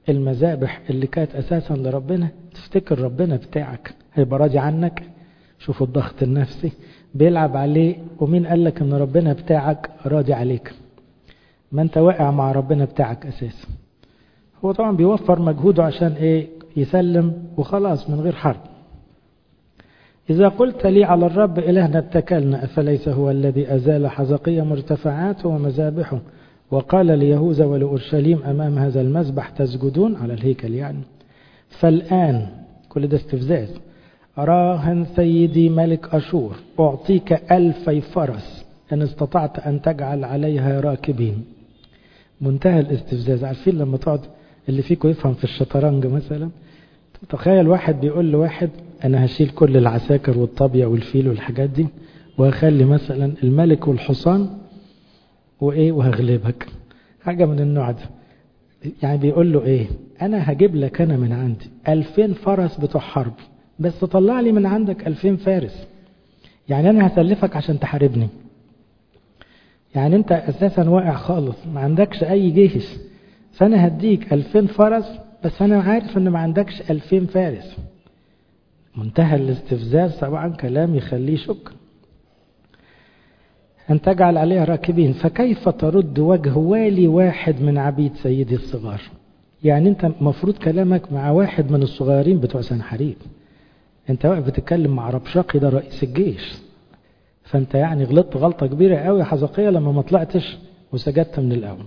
المذابح اللي كانت أساسا لربنا تفتكر ربنا بتاعك هيبقى راضي عنك شوفوا الضغط النفسي بيلعب عليه ومين قال لك ان ربنا بتاعك راضي عليك ما انت واقع مع ربنا بتاعك اساسا هو طبعا بيوفر مجهوده عشان ايه يسلم وخلاص من غير حرب إذا قلت لي على الرب إلهنا اتكلنا أفليس هو الذي أزال حزقية مرتفعاته ومذابحه وقال ليهوذا ولأورشليم أمام هذا المذبح تسجدون على الهيكل يعني فالآن كل ده استفزاز راهن سيدي ملك أشور أعطيك ألفي فرس إن استطعت أن تجعل عليها راكبين منتهى الاستفزاز عارفين لما تقعد اللي فيكم يفهم في الشطرنج مثلا تخيل واحد بيقول لواحد أنا هشيل كل العساكر والطابية والفيل والحاجات دي وهخلي مثلا الملك والحصان وإيه وهغلبك حاجة من النوع ده يعني بيقول له إيه أنا هجيب لك أنا من عندي ألفين فرس بتوع حرب بس طلع لي من عندك ألفين فارس يعني أنا هسلفك عشان تحاربني يعني أنت أساسا واقع خالص ما عندكش أي جيش فأنا هديك ألفين فرس بس أنا عارف أن ما عندكش ألفين فارس منتهى الاستفزاز طبعا كلام يخليه شك أن تجعل عليها راكبين فكيف ترد وجه والي واحد من عبيد سيدي الصغار يعني أنت مفروض كلامك مع واحد من الصغيرين بتوع سنحريب أنت واقف بتتكلم مع ربشاقي ده رئيس الجيش فأنت يعني غلطت غلطة كبيرة قوي حزقية لما ما طلعتش وسجدت من الأول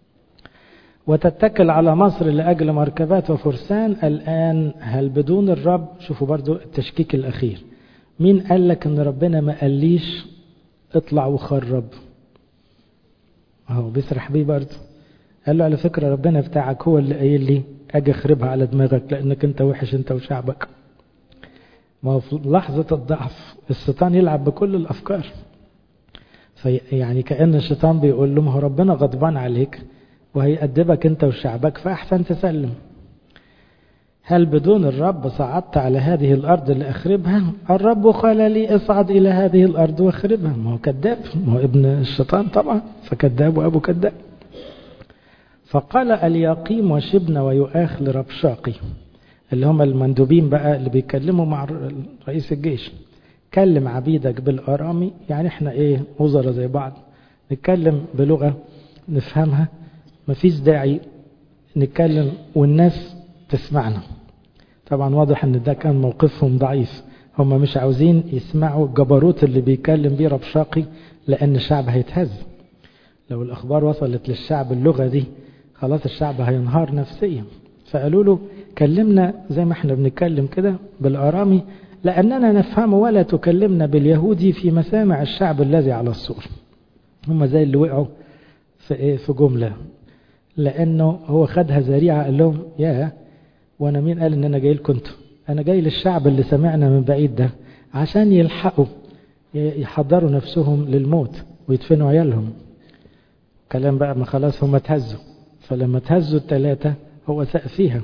وتتكل على مصر لأجل مركبات وفرسان الآن هل بدون الرب شوفوا برضو التشكيك الأخير مين قال لك ان ربنا ما قاليش اطلع وخرب اهو بيسرح بيه برضو قال له على فكرة ربنا بتاعك هو اللي قايل لي اجي اخربها على دماغك لانك انت وحش انت وشعبك ما هو في لحظة الضعف الشيطان يلعب بكل الافكار في يعني كأن الشيطان بيقول له ما هو ربنا غضبان عليك وهيأدبك انت وشعبك فأحسن تسلم هل بدون الرب صعدت على هذه الأرض لأخربها الرب قال لي اصعد إلى هذه الأرض واخربها ما هو كذاب ما هو ابن الشيطان طبعا فكذاب وأبو كذاب فقال اليقيم وشبن ويؤاخ لربشاقي اللي هم المندوبين بقى اللي بيتكلموا مع رئيس الجيش كلم عبيدك بالأرامي يعني احنا ايه وزراء زي بعض نتكلم بلغة نفهمها مفيش داعي نتكلم والناس تسمعنا طبعا واضح ان ده كان موقفهم ضعيف هم مش عاوزين يسمعوا الجبروت اللي بيتكلم بيه ربشاقي لان الشعب هيتهز لو الاخبار وصلت للشعب اللغة دي خلاص الشعب هينهار نفسيا فقالوا له كلمنا زي ما احنا بنتكلم كده بالارامي لاننا نفهم ولا تكلمنا باليهودي في مسامع الشعب الذي على السور هم زي اللي وقعوا في ايه في جمله لانه هو خدها ذريعه قال لهم يا وانا مين قال ان انا جاي لكم انتوا انا جاي للشعب اللي سمعنا من بعيد ده عشان يلحقوا يحضروا نفسهم للموت ويدفنوا عيالهم كلام بقى ما خلاص هم اتهزوا فلما تهزوا الثلاثة هو ساء فيها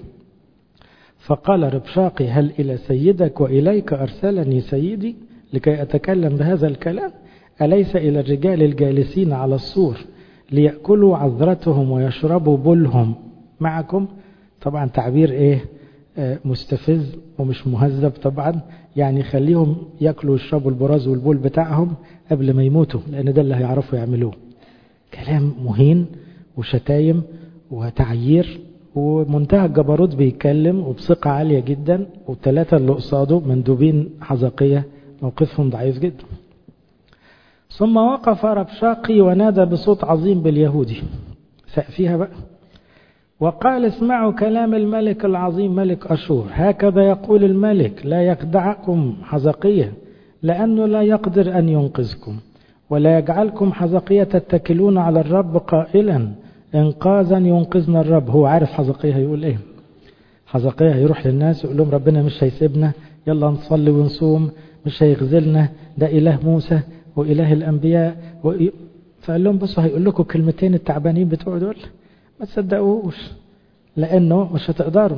فقال ربشاقي هل إلى سيدك وإليك أرسلني سيدي لكي أتكلم بهذا الكلام أليس إلى الرجال الجالسين على السور ليأكلوا عذرتهم ويشربوا بولهم معكم طبعا تعبير ايه آه مستفز ومش مهذب طبعا يعني خليهم ياكلوا ويشربوا البراز والبول بتاعهم قبل ما يموتوا لان ده اللي هيعرفوا يعملوه كلام مهين وشتايم وتعيير ومنتهى الجبروت بيتكلم وبثقة عالية جدا والثلاثة اللي قصاده مندوبين حزقية موقفهم ضعيف جدا ثم وقف ربشاقي ونادى بصوت عظيم باليهودي فيها بقى وقال اسمعوا كلام الملك العظيم ملك أشور هكذا يقول الملك لا يخدعكم حزقية لأنه لا يقدر أن ينقذكم ولا يجعلكم حزقية تتكلون على الرب قائلا إنقاذا ينقذنا الرب هو عارف حزقية هيقول إيه حزقية هيروح للناس يقول لهم ربنا مش هيسيبنا يلا نصلي ونصوم مش هيخذلنا ده إله موسى وإله الأنبياء و... فقال لهم بصوا هيقول لكم كلمتين التعبانين بتوع دول ما تصدقوش لأنه مش هتقدروا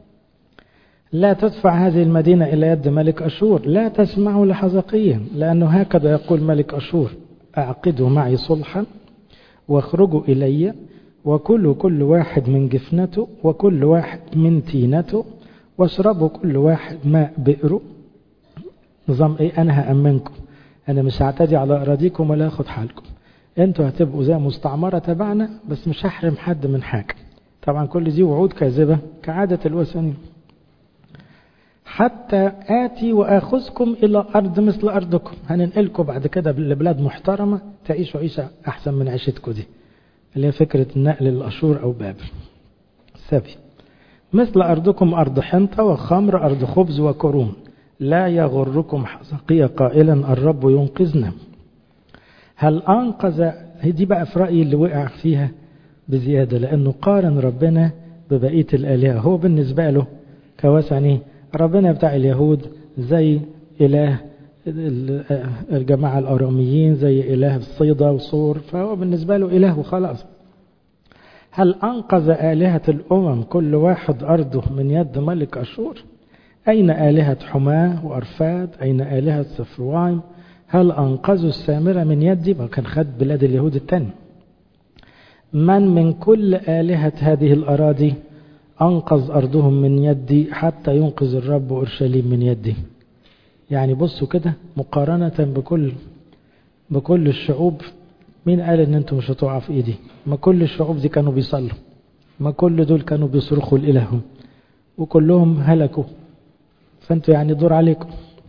لا تدفع هذه المدينة إلى يد ملك أشور لا تسمعوا لحزقية لأنه هكذا يقول ملك أشور أعقدوا معي صلحا واخرجوا إلي وكلوا كل واحد من جفنته وكل واحد من تينته واشربوا كل واحد ماء بئره نظام ايه انا هأمنكم انا مش هعتدي على اراضيكم ولا اخد حالكم انتوا هتبقوا زي مستعمرة تبعنا بس مش هحرم حد من حاجة طبعا كل دي وعود كاذبة كعادة الوثنيين حتى آتي وآخذكم إلى أرض مثل أرضكم هننقلكم بعد كده لبلاد محترمة تعيشوا عيشة أحسن من عيشتكم دي اللي هي فكرة النقل للأشور أو بابل سبي مثل أرضكم أرض حنطة وخمر أرض خبز وكروم لا يغركم حزقية قائلا الرب ينقذنا هل أنقذ دي بقى في رأيي اللي وقع فيها بزيادة لأنه قارن ربنا ببقية الآلهة هو بالنسبة له كوثني ربنا بتاع اليهود زي إله الجماعة الأراميين زي إله الصيدة وصور فهو بالنسبة له إله وخلاص هل أنقذ آلهة الأمم كل واحد أرضه من يد ملك أشور أين آلهة حماه وأرفاد أين آلهة سفروايم هل أنقذوا السامرة من يدي ما كان خد بلاد اليهود التاني من من كل آلهة هذه الأراضي أنقذ أرضهم من يدي حتى ينقذ الرب أورشليم من يدي يعني بصوا كده مقارنة بكل بكل الشعوب مين قال ان انتم مش هتقعوا في ايدي ما كل الشعوب دي كانوا بيصلوا ما كل دول كانوا بيصرخوا لإلههم وكلهم هلكوا فانتوا يعني دور عليكم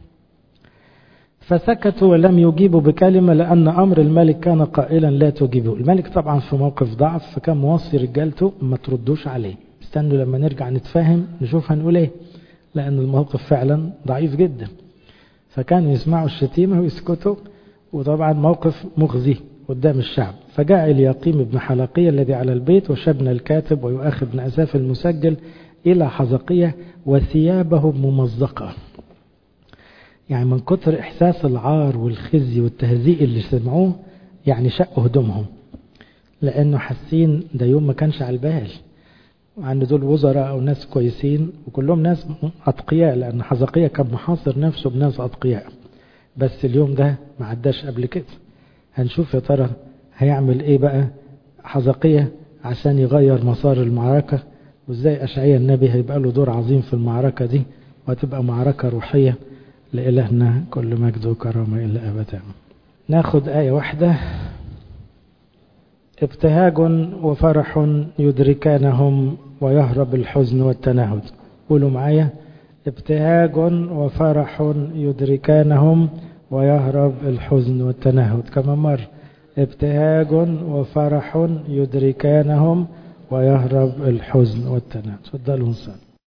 فسكتوا ولم يجيبوا بكلمة لأن أمر الملك كان قائلا لا تجيبوا الملك طبعا في موقف ضعف فكان موصي رجالته ما تردوش عليه استنوا لما نرجع نتفاهم نشوف هنقول ايه لأن الموقف فعلا ضعيف جدا فكانوا يسمعوا الشتيمة ويسكتوا وطبعا موقف مخزي قدام الشعب فجاء اليقيم بن حلقية الذي على البيت وشبنا الكاتب ويؤخذ بن أساف المسجل إلى حزقية وثيابه ممزقة يعني من كتر إحساس العار والخزي والتهزيء اللي سمعوه يعني شقوا هدومهم لأنه حاسين ده يوم ما كانش على البال وعند دول وزراء أو ناس كويسين وكلهم ناس أتقياء لأن حزقية كان محاصر نفسه بناس أتقياء بس اليوم ده ما عداش قبل كده هنشوف يا ترى هيعمل ايه بقى حزقية عشان يغير مسار المعركة وازاي أشعية النبي هيبقى له دور عظيم في المعركة دي وهتبقى معركة روحية لإلهنا كل مجد وكرامة إلا أبدا ناخد آية واحدة ابتهاج وفرح يدركانهم ويهرب الحزن والتنهد قولوا معايا ابتهاج وفرح يدركانهم ويهرب الحزن والتنهد كما مر ابتهاج وفرح يدركانهم ويهرب الحزن والتنهد تفضلوا نصلي